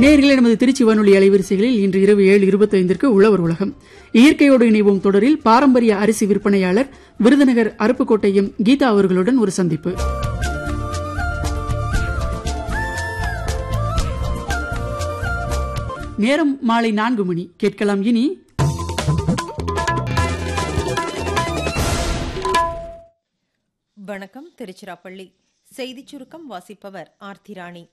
நேயர்களே நமது திருச்சி வானொலி அலைவரிசைகளில் இன்று இரவு ஏழு இருபத்தைந்திற்கு உழவர் உலகம் இயற்கையோடு இணைவோம் தொடரில் பாரம்பரிய அரிசி விற்பனையாளர் விருதுநகர் அருப்புக்கோட்டையும் கீதா அவர்களுடன் ஒரு சந்திப்பு நேரம் மாலை நான்கு மணி கேட்கலாம் இனி வணக்கம் திருச்சிராப்பள்ளி செய்திச் சுருக்கம் வாசிப்பவர் ஆர்த்தி ராணி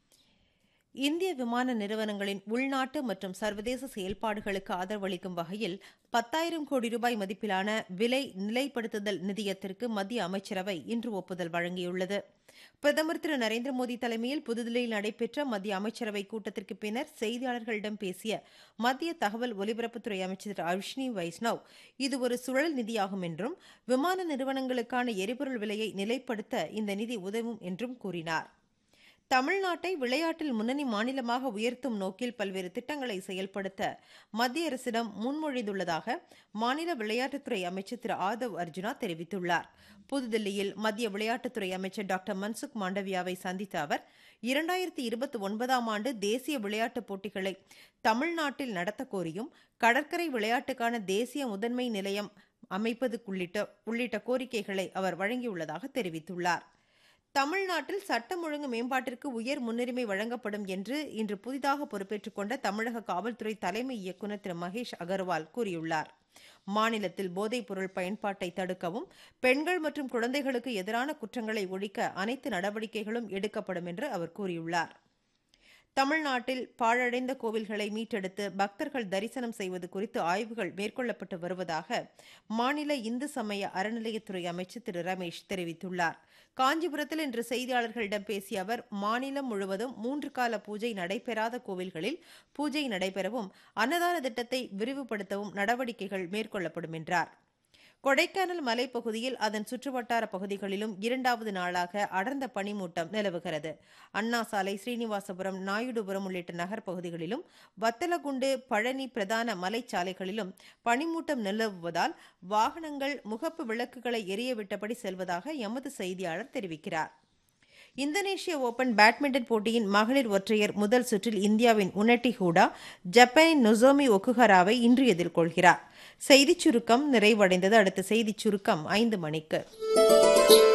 இந்திய விமான நிறுவனங்களின் உள்நாட்டு மற்றும் சர்வதேச செயல்பாடுகளுக்கு ஆதரவளிக்கும் வகையில் பத்தாயிரம் கோடி ரூபாய் மதிப்பிலான விலை நிலைப்படுத்துதல் நிதியத்திற்கு மத்திய அமைச்சரவை இன்று ஒப்புதல் வழங்கியுள்ளது பிரதமர் திரு நரேந்திர மோடி தலைமையில் புதுதில்லியில் நடைபெற்ற மத்திய அமைச்சரவை கூட்டத்திற்கு பின்னர் செய்தியாளர்களிடம் பேசிய மத்திய தகவல் ஒலிபரப்புத்துறை அமைச்சர் திரு அவிஷ்னி வைஷ்ணவ் இது ஒரு சுழல் நிதியாகும் என்றும் விமான நிறுவனங்களுக்கான எரிபொருள் விலையை நிலைப்படுத்த இந்த நிதி உதவும் என்றும் கூறினார் தமிழ்நாட்டை விளையாட்டில் முன்னணி மாநிலமாக உயர்த்தும் நோக்கில் பல்வேறு திட்டங்களை செயல்படுத்த மத்திய அரசிடம் முன்மொழிந்துள்ளதாக மாநில விளையாட்டுத்துறை அமைச்சர் திரு ஆதவ் அர்ஜுனா தெரிவித்துள்ளார் புதுதில்லியில் மத்திய விளையாட்டுத்துறை அமைச்சர் டாக்டர் மன்சுக் மாண்டவியாவை சந்தித்த அவர் இரண்டாயிரத்தி இருபத்தி ஒன்பதாம் ஆண்டு தேசிய விளையாட்டுப் போட்டிகளை தமிழ்நாட்டில் நடத்த கோரியும் கடற்கரை விளையாட்டுக்கான தேசிய முதன்மை நிலையம் அமைப்பது உள்ளிட்ட உள்ளிட்ட கோரிக்கைகளை அவர் வழங்கியுள்ளதாக தெரிவித்துள்ளார் தமிழ்நாட்டில் சட்டம் ஒழுங்கு மேம்பாட்டிற்கு உயர் முன்னுரிமை வழங்கப்படும் என்று இன்று புதிதாக பொறுப்பேற்றுக் கொண்ட தமிழக காவல்துறை தலைமை இயக்குநர் திரு மகேஷ் அகர்வால் கூறியுள்ளார் மாநிலத்தில் போதைப் பொருள் பயன்பாட்டை தடுக்கவும் பெண்கள் மற்றும் குழந்தைகளுக்கு எதிரான குற்றங்களை ஒழிக்க அனைத்து நடவடிக்கைகளும் எடுக்கப்படும் என்று அவர் கூறியுள்ளார் தமிழ்நாட்டில் பாழடைந்த கோவில்களை மீட்டெடுத்து பக்தர்கள் தரிசனம் செய்வது குறித்து ஆய்வுகள் மேற்கொள்ளப்பட்டு வருவதாக மாநில இந்து சமய அறநிலையத்துறை அமைச்சர் திரு ரமேஷ் தெரிவித்துள்ளார் காஞ்சிபுரத்தில் இன்று செய்தியாளர்களிடம் பேசிய அவர் மாநிலம் முழுவதும் மூன்று கால பூஜை நடைபெறாத கோவில்களில் பூஜை நடைபெறவும் அன்னதான திட்டத்தை விரிவுபடுத்தவும் நடவடிக்கைகள் மேற்கொள்ளப்படும் என்றார் கொடைக்கானல் மலைப்பகுதியில் அதன் சுற்றுவட்டார பகுதிகளிலும் இரண்டாவது நாளாக அடர்ந்த பனிமூட்டம் நிலவுகிறது அண்ணா சாலை ஸ்ரீனிவாசபுரம் நாயுடுபுரம் உள்ளிட்ட நகர் பகுதிகளிலும் வத்தலகுண்டு பழனி பிரதான மலைச்சாலைகளிலும் பனிமூட்டம் நிலவுவதால் வாகனங்கள் முகப்பு விளக்குகளை எரிய விட்டபடி செல்வதாக எமது செய்தியாளர் தெரிவிக்கிறார் இந்தோனேஷிய ஓபன் பேட்மிண்டன் போட்டியின் மகளிர் ஒற்றையர் முதல் சுற்றில் இந்தியாவின் உனட்டி ஹூடா ஜப்பானின் நொசோமி ஒக்குஹராவை இன்று எதிர்கொள்கிறார் செய்திச் சுருக்கம் நிறைவடைந்தது அடுத்த செய்திச் சுருக்கம் ஐந்து மணிக்கு